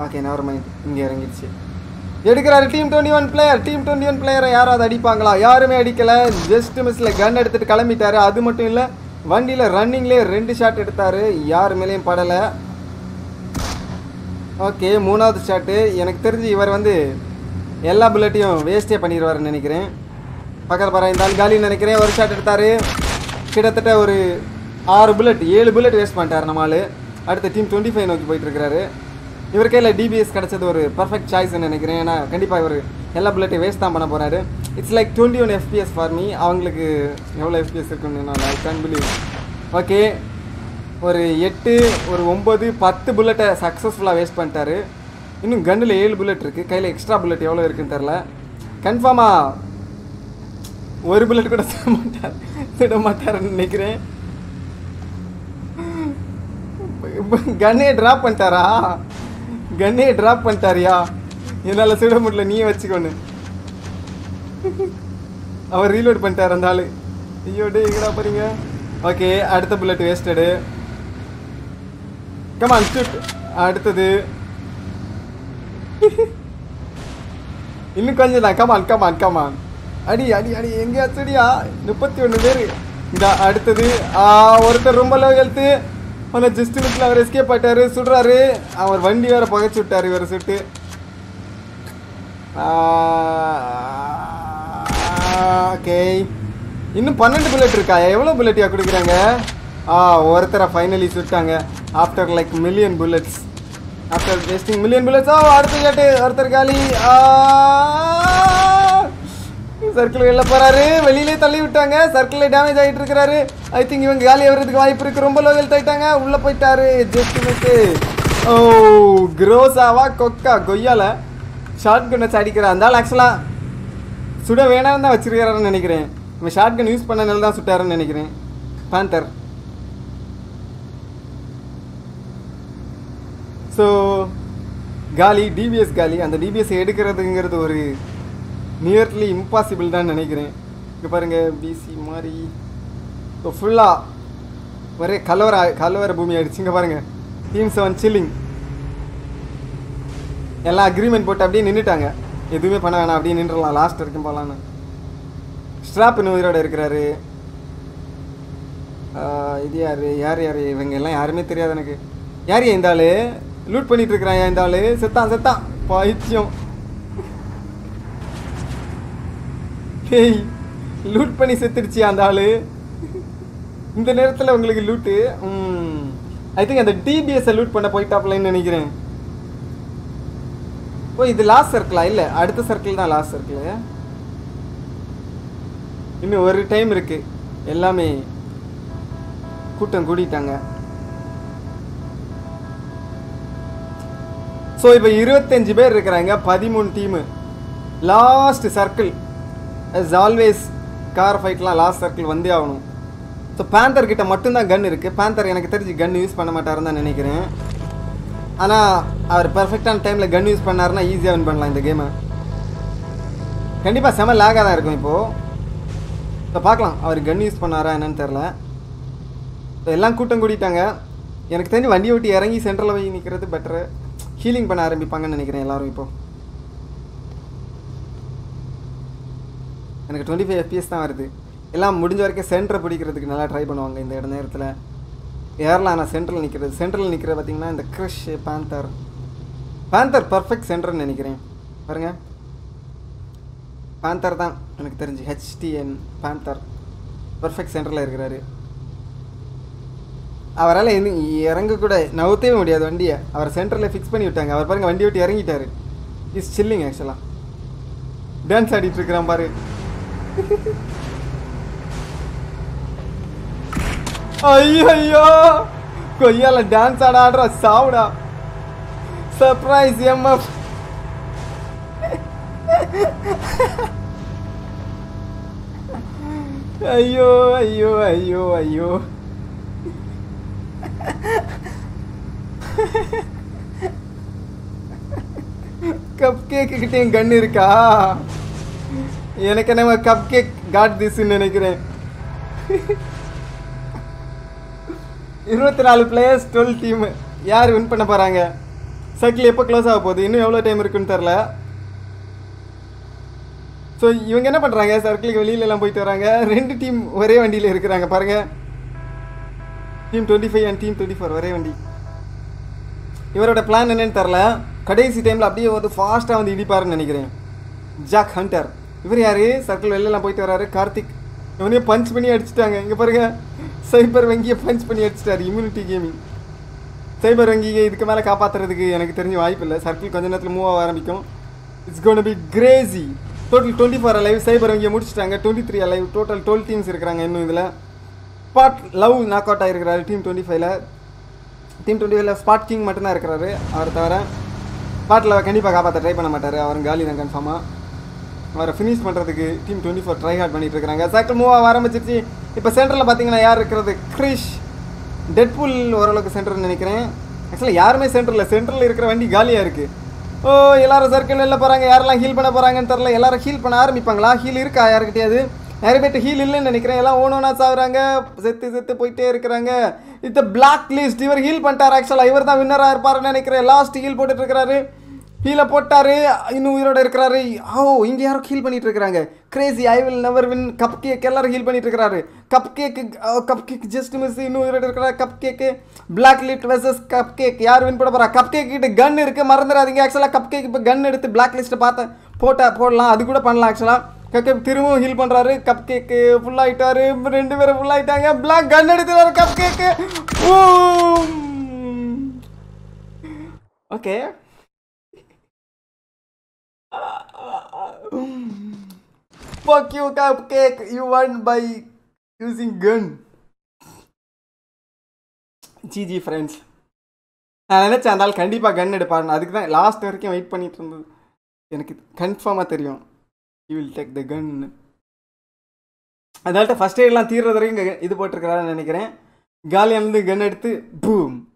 Okay நவர் mind இங்கே இறங்கிடுச்சு எடுக்கிறாரு team twenty one player team twenty one பிளேயரை யாராவது அடிப்பாங்களா யாருமே அடிக்கல ஜஸ்ட் மிஸ்ல கன் எடுத்துட்டு கிளம்பிட்டாரு அது மட்டும் இல்லை வண்டியில் ரன்னிங்லேயே ரெண்டு ஷாட் எடுத்தாரு யார் மேலேயும் படலை ஓகே மூணாவது ஷாட்டு எனக்கு தெரிஞ்சு இவர் வந்து எல்லா புல்லட்டையும் வேஸ்டே பண்ணிடுவாருன்னு நினைக்கிறேன் பக்கத்தில் பாரு இந்த ஆள் காலின்னு நினைக்கிறேன் ஒரு ஷாட் எடுத்தாரு கிட்டத்தட்ட ஒரு ஆறு புல்லட் ஏழு புல்லட் வேஸ்ட் பண்ணிட்டார் நம்ம ஆளு அடுத்த டீம் டுவெண்ட்டி ஃபைவ் நோக்கி போயிட்டு இருக்காரு இவர் கையில் டிபிஎஸ் கிடச்சது ஒரு பர்ஃபெக்ட் சாய்ஸ்னு நினைக்கிறேன் ஏன்னா கண்டிப்பாக இவர் எல்லா புல்லட்டையும் வேஸ்ட் தான் பண்ண போகிறாரு it's like twenty one FPS for me அவங்களுக்கு எவ்வளோ எஃபிஎஸ் இருக்குன்னு நான் ஐ கேன் பிலீவ் ஓகே ஒரு எட்டு ஒரு ஒம்பது பத்து புல்லட்டை சக்ஸஸ்ஃபுல்லாக வேஸ்ட் பண்ணிட்டாரு இன்னும் கன்னில் ஏழு புல்லட் இருக்குது கையில் எக்ஸ்ட்ரா புல்லட் எவ்வளோ இருக்குன்னு தெரில கன்ஃபார்மாக ஒரு புல்லட் கூட சுட மாட்டார் சுட மாட்டாருன்னு நினைக்கிறேன் கன்னே ட்ராப் பண்ணிட்டாரா கன்னே ட்ராப் பண்ணிட்டாரியா என்னால் சுட முடியல நீயே வச்சுக்கோன்னு அவர் ரீலோட் பண்ணிட்டார் அந்த ஆளு ஐயோ டே எங்கடா போறீங்க ஓகே அடுத்த புல்லட் வேஸ்டடு கமான் ஷூட் அடுத்தது இன்னும் கொஞ்சம் தான் கமான் கமான் கமான் அடி அடி அடி எங்கேயாச்சும் அடியா முப்பத்தி ஒன்று பேர் இந்த அடுத்தது ஆ, ஒருத்தர் ரொம்ப லோ ஹெல்த்து ஆனால் ஜஸ்ட் மிஸ்ல அவர் எஸ்கேப் ஆயிட்டாரு சுடுறாரு அவர் வண்டி வேற புகைச்சு விட்டாரு இவர் சுட்டு ஓகே இன்னும் பன்னெண்டு புல்லட் இருக்கா எவ்வளோ புல்லட்டியா கொடுக்குறாங்க ஆ ஒருத்தரை ஃபைனலி சுட்டாங்க after like million bullets after wasting million bullets ஆ அடுத்த கேட்டு ஒருத்தர் காலி சர்க்கிள் வெளில போறாரு வெளியிலே தள்ளி விட்டாங்க சர்க்கிள் டேமேஜ் ஆகிட்டு இருக்கிறாரு ஐ திங்க் இவங்க காலி ஆகிறதுக்கு வாய்ப்பு இருக்கு ரொம்ப லோ ஹெல்த் ஆயிட்டாங்க உள்ள போயிட்டாரு ஜஸ்ட் மிஸ்ஸு ஓ குரோசாவா கொக்கா கொய்யால ஷார்ட் கன் வச்சு அடிக்கிற அந்த ஆள் ஆக்சுவலாக சுட வேணாம்னு தான் வச்சிருக்காருன்னு நினைக்கிறேன் இவன் ஷார்ட் கன் யூஸ் பண்ணனால தான் சுட்டாருன்னு நினைக்கிறேன் பேந்தர் ஸோ காலி டிபிஎஸ் காலி அந்த டிபிஎஸ் எடுக்கிறதுங்கிறது ஒரு நியர்லி இம்பாசிபிள் தான் நினைக்கிறேன் இங்கே பாருங்க பிசி மாதிரி ஸோ ஃபுல்லாக ஒரே கலவர கலவர பூமி ஆயிடுச்சு இங்கே பாருங்க டீம் செவன் சில்லிங் எல்லாம் அக்ரிமெண்ட் போட்டு அப்படியே நின்றுட்டாங்க எதுவுமே பண்ண வேணாம் அப்படியே நின்றுடலாம் லாஸ்ட் வரைக்கும் போகலான்னு ஸ்ட்ராப் இன்னும் உயிரோட இருக்கிறாரு ஆஹ் இது யார் யார் யார் இவங்க எல்லாம் யாருமே தெரியாது எனக்கு யார் இந்த ஆளு லூட் பண்ணிட்டு இருக்கிறான் இந்த ஆளு செத்தான் செத்தான் பைத்தியம் டேய் லூட் பண்ணி செத்துடுச்சு அந்த ஆளு இந்த நேரத்தில் உங்களுக்கு லூட்டு ஐ திங்க் அந்த டிபிஎஸ்ஸை லூட் பண்ண போயிட்டாப்லன்னு நினைக்கிறேன் ஓ இது லாஸ்ட் சர்க்கிளா இல்லை அடுத்த சர்க்கிள் தான் லாஸ்ட் சர்க்கிள் இன்னும் ஒரு டைம் இருக்கு எல்லாமே கூட்டம் கூடிட்டாங்க ஸோ இப்போ இருபத்தஞ்சு பேர் இருக்கிறாங்க பதிமூணு team last circle as always car ஃபைட்லாம் லாஸ்ட் சர்க்கிள் வந்தே ஆகணும் ஸோ பேந்தர் கிட்ட மட்டும்தான் கன் இருக்குது பேந்தர் எனக்கு தெரிஞ்சு கன் யூஸ் பண்ண மாட்டாருன்னு தான் நினைக்கிறேன் ஆனால் அவர் பெர்ஃபெக்டான டைமில் கன் யூஸ் பண்ணாருன்னா ஈஸியாக வின் பண்ணலாம் இந்த கேமை கண்டிப்பாக செம லேகாக தான் இருக்கும் இப்போது இப்போ பார்க்கலாம் அவர் கன் யூஸ் பண்ணாரா என்னன்னு தெரில இப்போ எல்லாம் கூட்டம் கூட்டிட்டாங்க எனக்கு தெரிஞ்சு வண்டியை விட்டு இறங்கி சென்ட்ரலில் போய் நிற்கிறது பெட்டரு ஹீலிங் பண்ண ஆரம்பிப்பாங்கன்னு நினைக்கிறேன் எல்லாரும் இப்போ எனக்கு டுவெண்ட்டி ஃபைவ் எஃபிஎஸ் தான் வருது எல்லாம் முடிஞ்ச வரைக்கும் சென்டரை பிடிக்கிறதுக்கு நல்லா ட்ரை பண்ணுவாங்க இந்த இட நேரத்தில் ஏர்லாம் நான் சென்ட்ரல் நிற்கிறது சென்ட்ரல் நிற்கிறது பார்த்தீங்கன்னா இந்த க்ரிஷ் பேந்தர் பேந்தர் பர்ஃபெக்ட் சென்டர்னு நினைக்கிறேன் பாருங்க பேந்தர் தான் எனக்கு தெரிஞ்சு ஹெச்டிஎன் பேந்தர் பர்ஃபெக்ட் சென்டரில் இருக்கிறாரு அவரால் இன்னும் இறங்க கூட நவுத்தவே முடியாது வண்டியை அவர் சென்டரில் ஃபிக்ஸ் பண்ணி விட்டாங்க அவர் பாருங்க வண்டி விட்டு இறங்கிட்டாரு இஸ் சில்லிங் ஆக்சுவலாக டான்ஸ் ஆடிட்டு இருக்கிறான் பாரு ஐயோ ஐயோ கொய்யால டான்ஸ் ஆட ஆடுறா சாவுடா சர்ப்ரைஸ் எம்எஃப் ஐயோ ஐயோ ஐயோ ஐயோ கப் கேக்கு கிட்டேயும் கன் இருக்கா எனக்கு நம்ம கப் கேக் காட் திஸ்ன்னு நினைக்கிறேன் இருபத்தி நாலு பிளேயர்ஸ் டுவெல் டீம் யார் வின் பண்ண போகிறாங்க சர்க்கிள் எப்போ க்ளோஸ் ஆக போகுது இன்னும் எவ்வளோ டைம் இருக்குன்னு தெரில ஸோ இவங்க என்ன பண்ணுறாங்க சர்க்கிளுக்கு வெளியில எல்லாம் போயிட்டு வராங்க ரெண்டு டீம் ஒரே வண்டியில் இருக்கிறாங்க பாருங்க team twenty five and team twenty four ஒரே வண்டி இவரோட பிளான் என்னன்னு தெரில கடைசி டைமில் அப்படியே வந்து ஃபாஸ்ட்டாக வந்து இடிப்பாருன்னு நினைக்கிறேன் ஜாக் ஹண்டர் இவர் யாரு சர்க்கிள் வெளிலலாம் போயிட்டு வராரு கார்த்திக் இவனையும் பஞ்ச் பண்ணி அடிச்சிட்டாங்க இங்கே பாருங்க சைபர் வங்கியை பஞ்ச் பண்ணி அடிச்சிட்டாரு இம்யூனிட்டி கேமிங் சைபர் வங்கியை இதுக்கு மேலே காப்பாற்றுறதுக்கு எனக்கு தெரிஞ்ச வாய்ப்பு இல்லை சர்க்கிள் கொஞ்ச நேரத்தில் மூவ் ஆக ஆரம்பிக்கும் it's gonna be crazy total twenty four alive சைபர் வங்கியை முடிச்சிட்டாங்க twenty three alive total twelve teams இருக்கிறாங்க இன்னும் இதில் ஸ்பாட் லவ் நாக் அவுட் ஆகிருக்கிறாரு டீம் டுவெண்ட்டி ஃபைவ்ல டீம் டுவெண்ட்டி ஃபைவ்ல ஸ்பாட் கிங் மட்டும்தான் இருக்கிறாரு அவர் தவிர ஸ்பாட்டில் கண்டிப்பாக காப்பாற்ற ட்ரை பண்ண மாட்டார் அவர் காலி தான் கன்ஃபார்மாக அவரை ஃபினிஷ் பண்ணுறதுக்கு team twenty four try hard பண்ணிட்டு இருக்காங்க சைக்கிள் மூவ் ஆக ஆரம்பிச்சிருச்சு இப்போ சென்டரில் பார்த்தீங்கன்னா யார் இருக்கிறது கிரிஷ் டெட்புல் ஓரளவுக்கு சென்டர்னு நினைக்கிறேன் ஆக்சுவலாக யாருமே சென்டரில் சென்டரில் இருக்கிற வண்டி காலியாக இருக்குது ஓ எல்லாரும் சர்க்கிள் வெளில போகிறாங்க யாரெல்லாம் ஹீல் பண்ண போகிறாங்கன்னு தெரில எல்லாரும் ஹீல் பண்ண ஆரம்பிப்பாங்களா ஹீல் இருக்கா யாருக்கிட்டையாவது நிறைய பேர்ட்டு ஹீல் இல்லைன்னு நினைக்கிறேன் எல்லாம் ஓனோனா சாகுறாங்க செத்து செத்து போயிட்டே இருக்கிறாங்க இது பிளாக் லிஸ்ட் இவர் ஹீல் பண்ணிட்டார் ஆக்சுவலாக இவர் தான் வின்னராக இருப்பாருன்னு நினைக்கிறேன் லாஸ்ட் ஹீல் போட்டுட்டு இருக்கிறாரு ஹீலை போட்டாரு இன்னும் உயிரோட இருக்கிறாரு ஓ இங்கே யாரோ ஹீல் பண்ணிட்டு இருக்கிறாங்க crazy I will never win cupcake எல்லாரும் ஹீல் பண்ணிட்டு இருக்கிறாரு cupcake cupcake just miss இன்னும் உயிரோட இருக்கிறாரு cupcake black lit versus cupcake யார் வின் போட போறா கப் கேக் கிட்ட கன் இருக்கு மறந்துடாதீங்க ஆக்சுவலாக கப் கேக் இப்போ கன் எடுத்து பிளாக் லிஸ்ட்டை பார்த்து போட்டா போடலாம் அது கூட பண்ணலாம் ஆக்சுவலாக கப் கேக் திரும்பவும் ஹீல் பண்ணுறாரு கப் கேக்கு ஃபுல் ஆயிட்டாரு ரெண்டு பேரும் ஃபுல் ஆயிட்டாங்க பிளாக் கன் எடுத்துறாரு cupcake okay Fuck you, cupcake. You won by using gun. GG friends நான் நினச்சேன் அந்த ஆள் கண்டிப்பாக கன் எடுப்பாருன்னு அதுக்கு தான் லாஸ்ட் வரைக்கும் வெயிட் பண்ணிட்டு இருந்தது எனக்கு கன்ஃபார்மாக தெரியும் you will take the gun அதனால ஃபஸ்ட் எய்ட்லாம் தீர்றது வரைக்கும் க- இது போட்டிருக்கிறாருன்னு நினைக்கிறேன் காலியானது கன் எடுத்து பூம்